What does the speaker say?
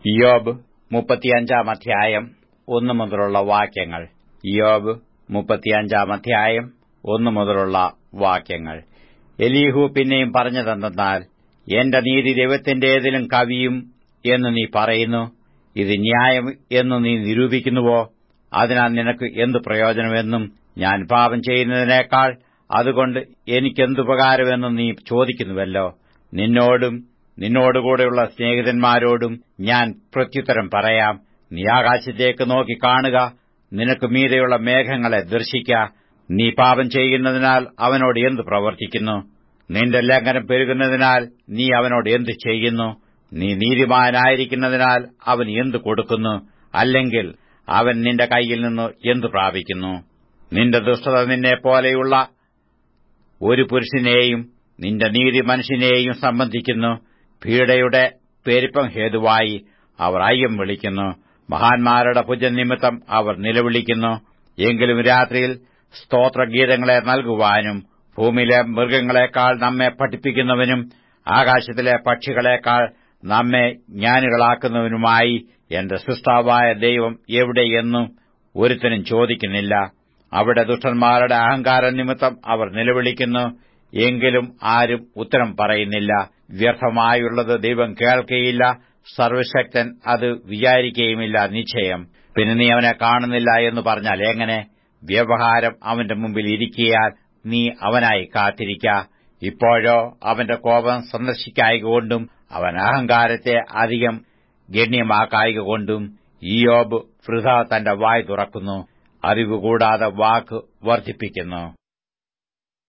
ഇയോബ് മുപ്പത്തിയഞ്ചാം അധ്യായം ഒന്നു മുതലുള്ള വാക്യങ്ങൾ ഇയോബ് മുപ്പത്തിയഞ്ചാം അധ്യായം ഒന്നു മുതലുള്ള വാക്യങ്ങൾ എലീഹു പിന്നെയും പറഞ്ഞതെന്തെന്നാൽ എന്റെ നീതി ദൈവത്തിന്റേതിലും കവിയും എന്ന് നീ പറയുന്നു ഇത് ന്യായം എന്ന് നീ നിരൂപിക്കുന്നുവോ അതിനാൽ നിനക്ക് എന്തു പ്രയോജനമെന്നും ഞാൻ പാപം ചെയ്യുന്നതിനേക്കാൾ അതുകൊണ്ട് എനിക്കെന്തുപകാരമെന്നും നീ ചോദിക്കുന്നുവല്ലോ നിന്നോടും നിന്നോടുകൂടെയുള്ള സ്നേഹിതന്മാരോടും ഞാൻ പ്രത്യുത്തരം പറയാം നീ ആകാശത്തേക്ക് നോക്കി കാണുക നിനക്ക് മീതെയുള്ള മേഘങ്ങളെ ദർശിക്ക നീ പാപം ചെയ്യുന്നതിനാൽ അവനോട് എന്തു പ്രവർത്തിക്കുന്നു നിന്റെ ലംഘനം പെരുകുന്നതിനാൽ നീ അവനോട് എന്തു ചെയ്യുന്നു നീ നീതിമാനായിരിക്കുന്നതിനാൽ അവൻ എന്തു കൊടുക്കുന്നു അല്ലെങ്കിൽ അവൻ നിന്റെ കൈയിൽ നിന്ന് എന്തു പ്രാപിക്കുന്നു നിന്റെ ദുഷ്ടത നിന്നെപ്പോലെയുള്ള ഒരു പുരുഷനെയും നിന്റെ നീതി മനുഷ്യനെയും സംബന്ധിക്കുന്നു പീഡയുടെ പെരുപ്പം ഹേതുവായി അവർ അയ്യം വിളിക്കുന്നു മഹാന്മാരുടെ ഭുജനിമിത്തം അവർ നിലവിളിക്കുന്നു എങ്കിലും രാത്രിയിൽ സ്തോത്രഗീതങ്ങളെ നൽകുവാനും ഭൂമിയിലെ മൃഗങ്ങളെക്കാൾ നമ്മെ പഠിപ്പിക്കുന്നവനും ആകാശത്തിലെ പക്ഷികളെക്കാൾ നമ്മെ ജ്ഞാനികളാക്കുന്നവനുമായി എന്റെ സൃഷ്ടാവായ ദൈവം എവിടെയെന്നും ഒരുത്തനും ചോദിക്കുന്നില്ല അവിടെ ദുഷ്ടന്മാരുടെ അഹങ്കാര നിമിത്തം അവർ നിലവിളിക്കുന്നു എങ്കിലും ആരും ഉത്തരം പറയുന്നില്ല വ്യർത്ഥമായുള്ളത് ദൈവം കേൾക്കയില്ല സർവശക്തൻ അത് വിചാരിക്കുകയുമില്ല നിശ്ചയം പിന്നെ നീ അവനെ കാണുന്നില്ല എന്ന് പറഞ്ഞാൽ എങ്ങനെ വ്യവഹാരം അവന്റെ മുമ്പിൽ ഇരിക്കിയാൽ നീ അവനായി കാത്തിരിക്ക ഇപ്പോഴോ അവന്റെ കോപം സന്ദർശിക്കായകൊണ്ടും അവൻ അഹങ്കാരത്തെ അധികം ഗണ്യമാക്കായകൊണ്ടും ഇയോബ് വൃഥ തന്റെ വായ് തുറക്കുന്നു അറിവുകൂടാതെ വാക്ക് വർദ്ധിപ്പിക്കുന്നു